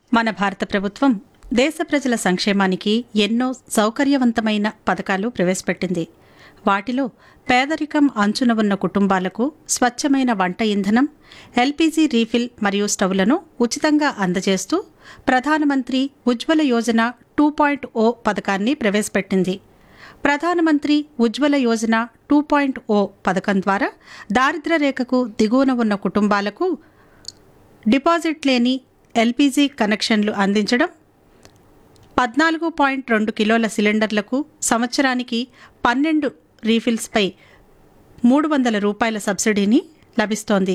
మన భారత ప్రభుత్వం దేశ ప్రజల సంక్షేమానికి ఎన్నో సౌకర్యవంతమైన పథకాలు ప్రవేశపెట్టింది వాటిలో పేదరికం అంచున ఉన్న కుటుంబాలకు స్వచ్ఛమైన వంట ఇంధనం ఎల్పీజీ రీఫిల్ మరియు స్టవ్లను ఉచితంగా అందజేస్తూ ప్రధానమంత్రి Ujjwala Yojana two point O పథకాన్ని ప్రవేశపెట్టింది ప్రధానమంత్రి Ujjwala Yojana two point O పథకం ద్వారా దారిద్ర్య రేఖకు దిగువన ఉన్న కుటుంబాలకు డిపాజిట్ లేని ఎల్పీజీ కనెక్షన్లు అందించడం పద్నాలుగు పాయింట్ రెండు కిలోల సిలిండర్లకు సంవత్సరానికి పన్నెండు రీఫిల్స్పై మూడు వందల రూపాయల సబ్సిడీని లభిస్తోంది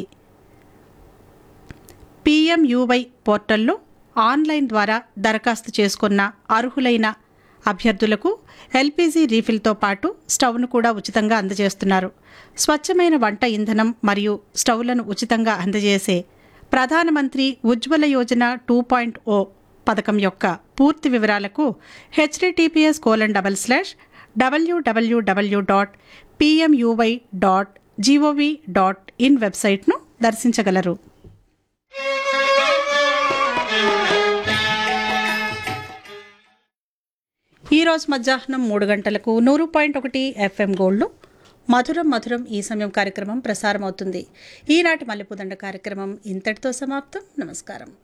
పీఎంయూవై పోర్టల్లో ఆన్లైన్ ద్వారా దరఖాస్తు చేసుకున్న అర్హులైన అభ్యర్థులకు ఎల్పీజీ రీఫిల్తో పాటు స్టవ్ను కూడా ఉచితంగా అందజేస్తున్నారు స్వచ్ఛమైన వంట ఇంధనం మరియు స్టవ్లను ఉచితంగా అందజేసే ప్రధానమంత్రి Ujjwala Yojana two point O పథకం యొక్క పూర్తి వివరాలకు HTTPS colon double slash WWW dot PMUY dot GOV dot in వెబ్సైట్ను దర్శించగలరు ఈరోజు మధ్యాహ్నం మూడు గంటలకు నూరు పాయింట్ ఒకటి ఎఫ్ఎం గోల్డ్లో మధురం మధురం ఈ సమయం కార్యక్రమం ప్రసారం అవుతుంది ఈనాటి మల్లెపూదండ కార్యక్రమం ఇంతటితో సమాప్తం నమస్కారం